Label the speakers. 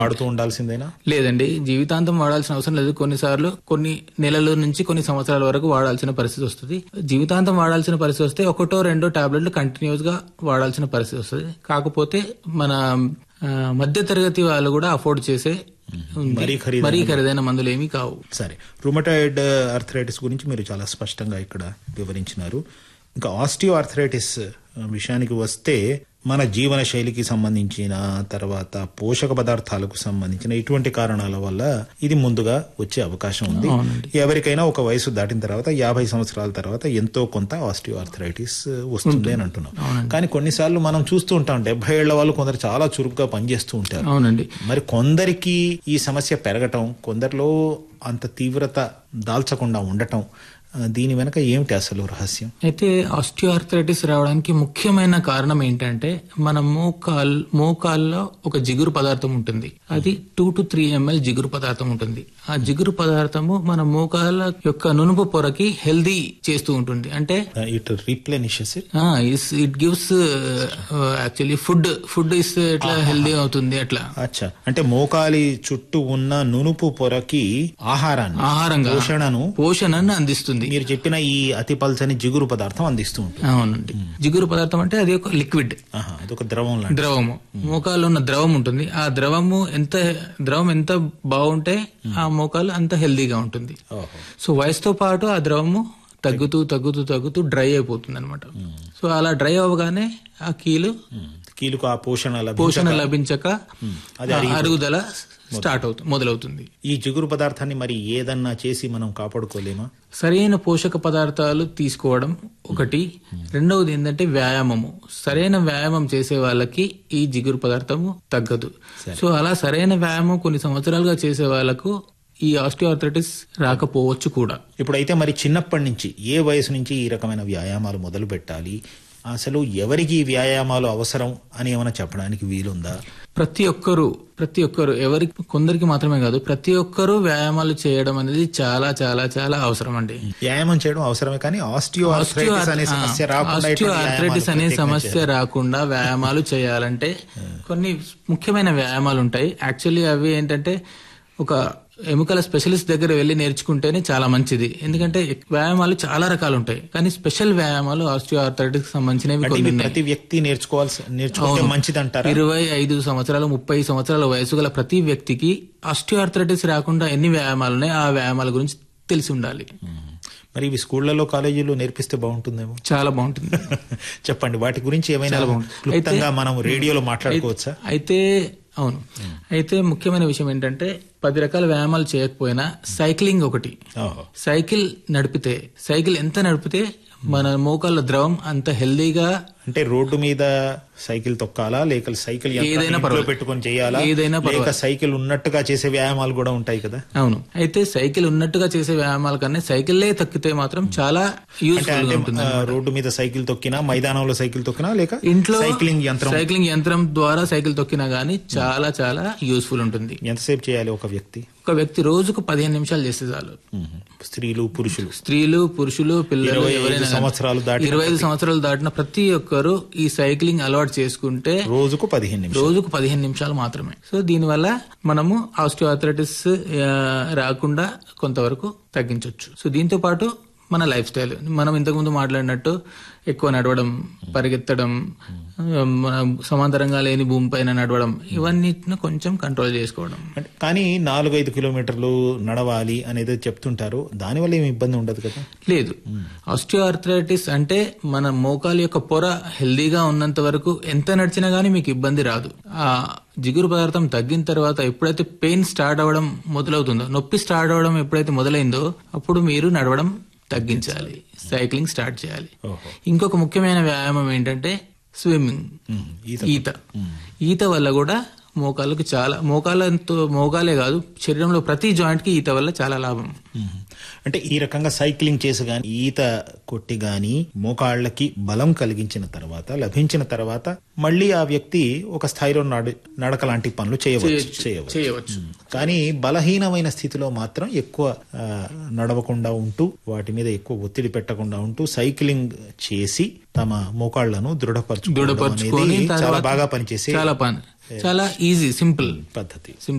Speaker 1: వాడుతూ ఉండాల్సిందేనా
Speaker 2: లేదండి జీవితాంతం వాడాల్సిన అవసరం లేదు కొన్నిసార్లు కొన్ని నెలల నుంచి కొన్ని సంవత్సరాల వరకు వాడాల్సిన పరిస్థితి వస్తుంది జీవితాంతం వాడాల్సిన పరిస్థితి వస్తే ఒకటో రెండో టాబ్లెట్లు కంటిన్యూస్ గా వాడాల్సిన పరిస్థితి వస్తుంది కాకపోతే మన ఆ, మధ్య తరగతి వాళ్ళు కూడా అఫోర్డ్ చేసే ఉంది.
Speaker 1: మరీ ఖరీదైన
Speaker 2: మరీ ఖరీదైన మందులు ఏమీ కావు
Speaker 1: సరే రుమటాయిడ్ ఆర్థరైటిస్ గురించి మీరు చాలా స్పష్టంగా ఇక్కడ వివరించినారు ఇంకా ఆస్టియో ఆర్థరైటిస్ విషయానికి వస్తే మన జీవన శైలికి సంబంధించిన తర్వాత పోషక పదార్థాలకు సంబంధించిన ఇటువంటి కారణాల వల్ల ఇది ముందుగా వచ్చే అవకాశం ఉంది ఎవరికైనా ఒక వయసు దాటిన తర్వాత యాభై సంవత్సరాల తర్వాత ఎంతో కొంత ఆస్టియో ఆర్థరైటిస్ వస్తుంది అని అంటున్నాం కానీ కొన్నిసార్లు మనం చూస్తూ ఉంటాం డెబ్బై ఏళ్ల వాళ్ళు కొందరు చాలా చురుగ్గా పనిచేస్తూ ఉంటారు
Speaker 2: అవునండి
Speaker 1: మరి కొందరికి ఈ సమస్య పెరగటం కొందరిలో అంత తీవ్రత దాల్చకుండా ఉండటం ఆ, దీని వెనక ఏమిటి అసలు రహస్యం
Speaker 2: అయితే ఆస్టియోఆర్థరైటిస్ రావడానికి ముఖ్యమైన కారణం ఏంటంటే మన మోకాల్ మోకాల్లో ఒక జిగురు పదార్థం ఉంటుంది అది టూ టు త్రీ ఎంఎల్ జిగురు పదార్థం ఉంటుంది ఆ జిగురు పదార్థము మన మోకాల యొక్క నునుపు పొరకి హెల్దీ చేస్తూ ఉంటుంది అంటే
Speaker 1: it replenishes
Speaker 2: it gives actually food food ఇస్తే ఎట్లా హెల్దీ అవుతుంది అట్లా
Speaker 1: అచ్చా అంటే మోకాలి చుట్టూ ఉన్న నునుపు పొరకి ఆహారాన్ని
Speaker 2: ఆహారంగా
Speaker 1: పోషణను
Speaker 2: పోషణను అందిస్తుంది
Speaker 1: మీరు చెప్పిన ఈ అతి పల్చని జిగురు పదార్థం అందిస్తూ ఉంటుంది
Speaker 2: అవునండి జిగురు పదార్థం అంటే అది ఒక లిక్విడ్
Speaker 1: ఆహా, అదొక ద్రవం లాంటి
Speaker 2: ద్రవము మోకాల్లో ఉన్న ద్రవం ఉంటుంది ఆ ద్రవము ఎంత ద్రవం ఎంత బాగుంటే ఆ మోకాలు అంత హెల్దీగా ఉంటుంది
Speaker 1: ఓహో
Speaker 2: సో వయసుతో పాటు ఆ ద్రవము తగ్గుతూ తగ్గుతూ తగ్గుతూ డ్రై అయిపోతుంది అనమాట సో అలా డ్రై అవ్వగానే ఆ కీలు
Speaker 1: ఉమ్. కీలుకు ఆ పోషణ లభించక
Speaker 2: పోషణ లభించక
Speaker 1: అది
Speaker 2: ఆ అరుగుదల స్టార్ట్ అవుతుంది మొదలవుతుంది
Speaker 1: ఈ జిగురు పదార్థాన్ని మరి ఏదన్నా చేసి మనం కాపాడుకోలేమా
Speaker 2: సరైన పోషక పదార్థాలు తీసుకోవడం ఒకటి రెండవది ఏంటంటే వ్యాయామము సరైన వ్యాయామం చేసే వాళ్ళకి ఈ జిగురు పదార్థము తగ్గదు సో అలా సరైన వ్యాయామం కొన్ని సంవత్సరాలుగా చేసే వాళ్ళకు ఈ ఆస్టియోఆర్థరైటిస్ రాకపోవచ్చు కూడా
Speaker 1: ఇప్పుడైతే మరి చిన్నప్పటి నుంచి ఏ వయసు నుంచి ఈ రకమైన వ్యాయామాలు మొదలు పెట్టాలి అసలు ఎవరికి ఈ వ్యాయామాలు అవసరం అని ఏమైనా చెప్పడానికి వీలుందా
Speaker 2: ప్రతి ఒక్కరు ప్రతి ఒక్కరు ఎవరికి కొందరికి మాత్రమే కాదు ప్రతి ఒక్కరూ వ్యాయామాలు చేయడం అనేది చాలా చాలా చాలా అవసరం అండి
Speaker 1: వ్యాయామం చేయడం అవసరమే కానీ ఆస్టియో ఆర్థరైటిస్ అనే సమస్య రాకుండా ఇటువంటి
Speaker 2: ఆర్థరైటిస్ అనే
Speaker 1: వ్యాయామాలు
Speaker 2: సమస్య రాకుండా వ్యాయామాలు చేయాలంటే కొన్ని ముఖ్యమైన వ్యాయామాలు ఉంటాయి యాక్చువల్లీ అవి ఏంటంటే ఒక ఎముకల స్పెషలిస్ట్ దగ్గర వెళ్ళి నేర్చుకుంటేనే చాలా మంచిది ఎందుకంటే వ్యాయామాలు చాలా రకాలు ఉంటాయి కానీ స్పెషల్ వ్యాయామాలు ఆస్టియో ఆర్థరైటిస్ సంబంధించినవి
Speaker 1: అంటే
Speaker 2: కొన్ని
Speaker 1: ఇవి
Speaker 2: ఉన్నాయి
Speaker 1: ప్రతి వ్యక్తి నేర్చుకోవాల్సి నేర్చుకుంటే మంచిది అంటారా
Speaker 2: ఇరవై ఐదు సంవత్సరాలు ముప్పై సంవత్సరాల వయసు గల ప్రతి వ్యక్తికి ఆస్టియోఆర్థరైటిస్ రాకుండా ఎన్ని వ్యాయామాలు ఉన్నాయి ఆ వ్యాయామాల గురించి తెలిసి ఉండాలి
Speaker 1: మరి ఇవి స్కూళ్లలో కాలేజీలో నేర్పిస్తే బాగుంటుందేమో
Speaker 2: చాలా బాగుంటుంది
Speaker 1: చెప్పండి వాటి గురించి ఏమైనా
Speaker 2: బాగుంటుంది.
Speaker 1: క్లుప్తంగా మనం రేడియోలో మాట్లాడుకోవచ్చా
Speaker 2: అయితే అవును అయితే ముఖ్యమైన విషయం ఏంటంటే పది రకాల వ్యాయామాలు చేయకపోయినా సైక్లింగ్ ఒకటి
Speaker 1: ఓహో
Speaker 2: సైకిల్ నడిపితే సైకిల్ ఎంత నడిపితే మన మోకాళ్ళ ద్రవం అంత హెల్దీగా
Speaker 1: అంటే రోడ్డు మీద సైకిల్ తొక్కాలా లేక సైకిల్ యంత్రాన్ని
Speaker 2: ఏదైనా
Speaker 1: ఇంట్లో
Speaker 2: పర్వాలేదు.
Speaker 1: పెట్టుకొని చేయాలా
Speaker 2: ఏదైనా
Speaker 1: లేక సైకిల్ ఉన్నట్టుగా చేసే వ్యాయామాలు కూడా ఉంటాయి కదా
Speaker 2: అవును అయితే సైకిల్ ఉన్నట్టుగా చేసే వ్యాయామాల కన్నా సైకిల్లే తక్కితే మాత్రం చాలా
Speaker 1: అంటే
Speaker 2: యూస్ఫుల్
Speaker 1: అంటే
Speaker 2: గా ఉంటుంది
Speaker 1: ఆ, రోడ్డు మీద సైకిల్ తొక్కినా మైదానంలో సైకిల్ తొక్కినా లేక
Speaker 2: ఇంట్లో
Speaker 1: సైక్లింగ్ యంత్రం
Speaker 2: సైక్లింగ్ యంత్రం ద్వారా సైకిల్ తొక్కినా గానీ చాలా చాలా యూస్ఫుల్ ఉంటుంది
Speaker 1: ఎంతసేపు చేయాలి ఒక వ్యక్తి
Speaker 2: ఒక వ్యక్తి రోజుకు పదిహేను నిమిషాలు చేస్తే చాలు
Speaker 1: స్త్రీలు పురుషులు
Speaker 2: స్త్రీలు పురుషులు పిల్లలు
Speaker 1: ఇరవై ఐదు
Speaker 2: ఎవరైనా గానీ.
Speaker 1: సంవత్సరాలు దాటిన
Speaker 2: ఇరవై ఐదు సంవత్సరాలు దాటిన ప్రతి ఒక్కరు ఈ సైక్లింగ్ అలవాటు చేసుకుంటే
Speaker 1: రోజుకు పదిహేను నిమిషాలు
Speaker 2: రోజుకు పదిహేను నిమిషాలు మాత్రమే సో దీనివల్ల మనము ఆస్టియోఆర్థరైటిస్ రాకుండా కొంతవరకు తగ్గించవచ్చు సో దీంతో పాటు మన లైఫ్ స్టైల్ మనం ఇంతకుముందు మాట్లాడినట్టు ఎక్కువ నడవడం పరిగెత్తడం ఆ, మన సమాంతరంగా లేని భూమిపైన నడవడం ఇవన్నిటిని కొంచెం కంట్రోల్ చేసుకోవడం
Speaker 1: అంటే కానీ నాలుగైదు కిలోమీటర్లు నడవాలి అనేది చెప్తుంటారు దానివల్ల ఏమి ఇబ్బంది ఉండదు కదా
Speaker 2: లేదు ఆస్టియోఆర్థరైటిస్ అంటే మన మోకాలు యొక్క పొర హెల్దీగా ఉన్నంత వరకు ఎంత నడిచినా గానీ మీకు ఇబ్బంది రాదు ఆ జిగురు పదార్థం తగ్గిన తర్వాత ఎప్పుడైతే పెయిన్ స్టార్ట్ అవ్వడం మొదలవుతుందో నొప్పి స్టార్ట్ అవ్వడం ఎప్పుడైతే మొదలైందో అప్పుడు మీరు నడవడం తగ్గించాలి సైక్లింగ్ స్టార్ట్ చేయాలి
Speaker 1: ఓహో
Speaker 2: ఇంకొక ముఖ్యమైన వ్యాయామం ఏంటంటే స్విమ్మింగ్
Speaker 1: ఉమ్, ఈత
Speaker 2: ఈత ఈత వల్ల కూడా మోకాళ్ళకు చాలా మోకాళ్ళతో మోకాలే కాదు శరీరంలో ప్రతి జాయింట్ కి ఈత వల్ల చాలా లాభం
Speaker 1: ఉమ్. అంటే ఈ రకంగా సైక్లింగ్ చేసి గాని ఈత కొట్టి గాని మోకాళ్ళకి బలం కలిగించిన తర్వాత లభించిన తర్వాత మళ్ళీ ఆ వ్యక్తి ఒక స్థాయిలో నడు నడక లాంటి పనులు చేయవచ్చు చేయవచ్చు
Speaker 2: చేయవచ్చు
Speaker 1: కానీ బలహీనమైన స్థితిలో మాత్రం ఎక్కువ ఆ, నడవకుండా ఉంటూ వాటి మీద ఎక్కువ ఒత్తిడి పెట్టకుండా ఉంటూ సైక్లింగ్ చేసి తమ మోకాళ్లను దృఢపరచుకోవడం
Speaker 2: దృఢపరచుకొని
Speaker 1: అనేది చాలా
Speaker 2: తర్వాత
Speaker 1: బాగా పనిచేసే
Speaker 2: చాలా పని చాలా ఈజీ సింపుల్
Speaker 1: పద్ధతి